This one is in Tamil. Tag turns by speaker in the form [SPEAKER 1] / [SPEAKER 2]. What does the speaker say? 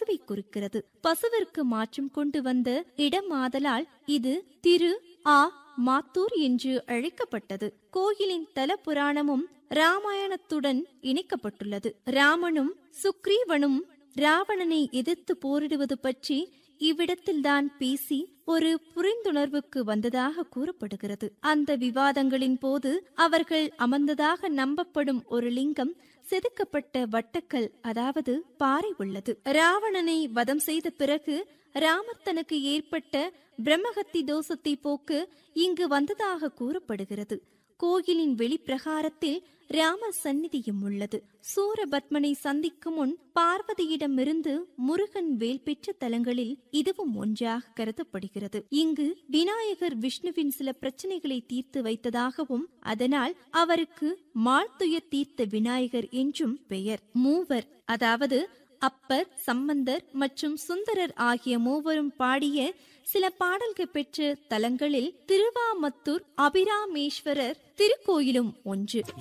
[SPEAKER 1] பசுவை குறிக்கிறது பசுவிற்கு மாற்றம் கொண்டு வந்த இடமாதலால் இது திரு ஆ மாத்தூர் என்று அழைக்கப்பட்டது கோயிலின் தல புராணமும் ராமாயணத்துடன் இணைக்கப்பட்டுள்ளது ராமனும் சுக்ரீவனும் ராவணனை எதிர்த்து போரிடுவது பற்றி இவ்விடத்தில்தான் பேசி ஒரு புரிந்துணர்வுக்கு வந்ததாக கூறப்படுகிறது அந்த விவாதங்களின் போது அவர்கள் அமர்ந்ததாக நம்பப்படும் ஒரு லிங்கம் செதுக்கப்பட்ட வட்டக்கல் அதாவது பாறை உள்ளது ராவணனை வதம் செய்த பிறகு ராமர் தனக்கு ஏற்பட்ட பிரம்மஹத்தி தோஷத்தை போக்கு இங்கு வந்ததாக கூறப்படுகிறது கோயிலின் வெளிப்பிரகாரத்தில் ராமர் சந்நிதியும் உள்ளது சூரபத்மனை சந்திக்கும் முன் பார்வதியிடமிருந்து முருகன் வேல் பெற்ற தலங்களில் இதுவும் ஒன்றாக கருதப்படுகிறது இங்கு விநாயகர் விஷ்ணுவின் சில பிரச்சனைகளை தீர்த்து வைத்ததாகவும் அதனால் அவருக்கு மாழ்துயர் தீர்த்த விநாயகர் என்றும் பெயர் மூவர் அதாவது அப்பர் சம்பந்தர் மற்றும் சுந்தரர் ஆகிய மூவரும் பாடிய சில பாடல்கள் பெற்ற தலங்களில் திருவாமத்தூர் அபிராமேஸ்வரர் திருக்கோயிலும் ஒன்று